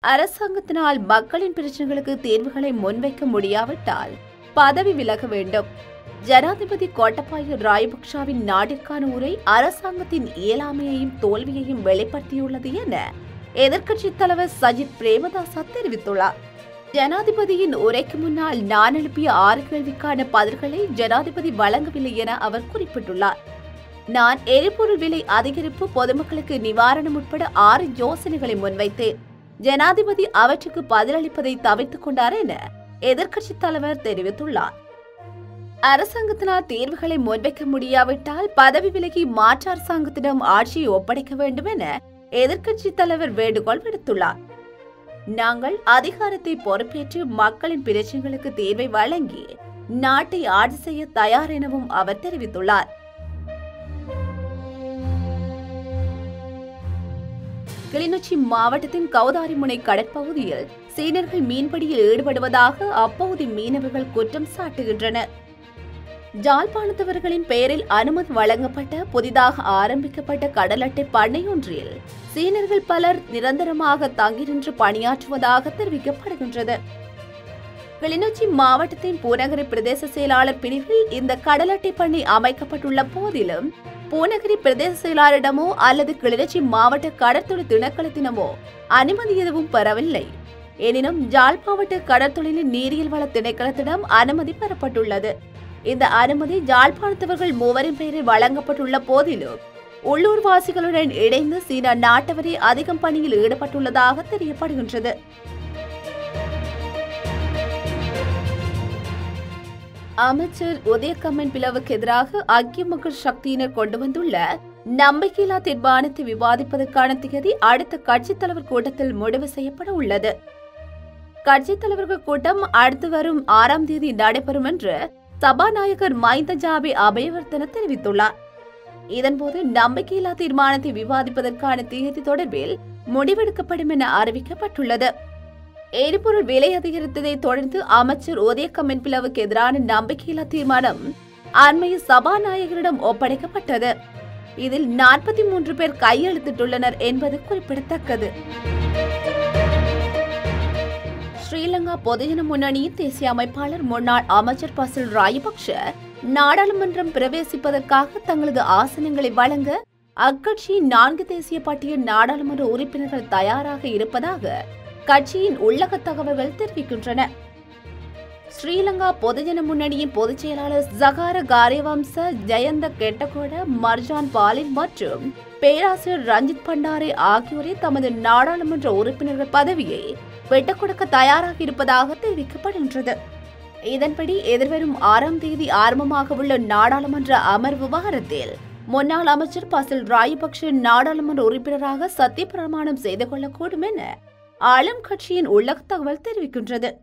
அரசாங்கத்தினால் மக்களின் பிரச்சனைகளுக்கு தீர்வுகளை முன்வைக்க முடியாவிட்டால் பதவி விலக வேண்டும் ஜனாதிபதி கோட்டபாய ராயபக்ஷவின் நாட்டிற்கான உரை அரசாங்கத்தின் இயலாமையையும் தோல்வியையும் வெளிப்படுத்தியுள்ளது என எதிர்க்கட்சித் தலைவர் சஜித் பிரேமதாசா தெரிவித்துள்ளார் ஜனாதிபதியின் உரைக்கு முன்னால் நான் எழுப்பிய ஆறு கேள்விக்கான பதில்களை ஜனாதிபதி வழங்கவில்லை என அவர் குறிப்பிட்டுள்ளார் நான் எரிபொருள் விலை அதிகரிப்பு பொதுமக்களுக்கு நிவாரணம் உட்பட ஆறு யோசனைகளை முன்வைத்தேன் ஜனாதிபதி அவற்றுக்கு பதிலளிப்பதை தவிர்த்துக் கொண்டார் என எதிர்க்கட்சித் தலைவர் தெரிவித்துள்ளார் அரசாங்கத்தினால் தீர்வுகளை முன்வைக்க முடியாவிட்டால் பதவி விலகி மாற்று அரசாங்கத்திடம் ஆட்சியை ஒப்படைக்க வேண்டும் என எதிர்க்கட்சித் தலைவர் வேண்டுகோள் விடுத்துள்ளார் நாங்கள் அதிகாரத்தை பொறுப்பேற்று மக்களின் பிரச்சனைகளுக்கு தீர்வை வழங்கி நாட்டை ஆட்சி செய்ய தயார் எனவும் அவர் தெரிவித்துள்ளார் கிளிநொச்சி மாவட்டத்தின் கௌதாரிமுனை கடற்பகுதியில் சீனர்கள் மீன்பிடியில் ஈடுபடுவதாக அப்பகுதி மீனவர்கள் குற்றம் சாட்டுகின்றனர் ஜாழ்ப்பாணத்தவர்களின் பெயரில் அனுமதி வழங்கப்பட்ட புதிதாக ஆரம்பிக்கப்பட்ட கடல் அட்டை பண்ணையொன்றில் சீனர்கள் பலர் நிரந்தரமாக தங்கி நின்று பணியாற்றுவதாக தெரிவிக்கப்படுகின்றது கிளிநொச்சி மாவட்டத்தின் பூநகரி பிரதேச செயலாளர் பிரிவில் இந்த கடல் அட்டை பண்ணை அமைக்கப்பட்டுள்ள போதிலும் பூநகரி பிரதேச செயலாளரிடமோ அல்லது கிளிநொச்சி மாவட்ட கடற்தொழில் திணைக்களத்தினமோ அனுமதி எதுவும் பெறவில்லை எனினும் ஜாழ் மாவட்ட கடற்தொழிலின் நீரியல் வள திணைக்களத்திடம் அனுமதி பெறப்பட்டுள்ளது இந்த அனுமதி ஜாழ்ப்பாணத்தவர்கள் மூவரின் பெயரில் வழங்கப்பட்டுள்ள போதிலும் உள்ளூர்வாசிகளுடன் இணைந்து சீனா நாட்டவரே அதிகம் பணியில் ஈடுபட்டுள்ளதாக தெரியப்படுகின்றது அமைச்சர் உதயகம்மன் பிளவுக்கு எதிராக ஐக்கிய மக்கள் சக்தியினர் கொண்டு வந்துள்ள நம்பிக்கையில்லா தீர்மானத்தை விவாதிப்பதற்கான திகதி அடுத்த கட்சித் தலைவர் கூட்டத்தில் முடிவு செய்யப்பட உள்ளது கட்சித் தலைவர்கள் கூட்டம் அடுத்து வரும் ஆறாம் தேதி நடைபெறும் என்று சபாநாயகர் மைந்த ஜாபி அபயவர்த்தன தெரிவித்துள்ளார் இதன்போது நம்பிக்கையில்லா தீர்மானத்தை விவாதிப்பதற்கான தேதி தொடர்பில் முடிவெடுக்கப்படும் என அறிவிக்கப்பட்டுள்ளது எரிபொருள் விலை அதிகரித்ததை தொடர்ந்து அமைச்சர் உதயகம்மன் பிளவுக்கு எதிரான நம்பிக்கையில்லா தீர்மானம் அண்மையில் சபாநாயகரிடம் ஒப்படைக்கப்பட்டது இதில் நாற்பத்தி மூன்று பேர் கையெழுத்திட்டுள்ளனர் என்பது குறிப்பிடத்தக்கது ஸ்ரீலங்கா பொதுஜன முன்னணியின் தேசிய அமைப்பாளர் முன்னாள் அமைச்சர் பசில் ராயபக்ஷ நாடாளுமன்றம் பிரவேசிப்பதற்காக தங்களது ஆசனங்களை வழங்க அக்கட்சியின் நான்கு தேசிய பட்டியல் நாடாளுமன்ற உறுப்பினர்கள் தயாராக இருப்பதாக கட்சியின் உள்ளக தகவல்கள் தெரிவிக்கின்றன ஸ்ரீலங்கா பொதுஜன முன்னணியின் பொதுச் செயலாளர் ஜகார காரியவம்ச ஜெயந்த கெட்டகோட மர்ஜான் பாலின் மற்றும் பேராசிரியர் ரஞ்சித் பண்டாரே ஆகியோரே தமது நாடாளுமன்ற உறுப்பினர்கள் பதவியை விட்டுக் கொடுக்க தயாராக இருப்பதாக தெரிவிக்கப்படுகின்றது இதன்படி எதிர்வரும் ஆறாம் தேதி ஆரம்பமாக உள்ள நாடாளுமன்ற அமர்வு வாரத்தில் முன்னாள் அமைச்சர் பசில் ராயபக்ஷ நாடாளுமன்ற உறுப்பினராக சத்திய பிரமாணம் செய்து கொள்ளக்கூடும் என ஆளும் கட்சியின் உள்ளக தகவல் தெரிவிக்கின்றது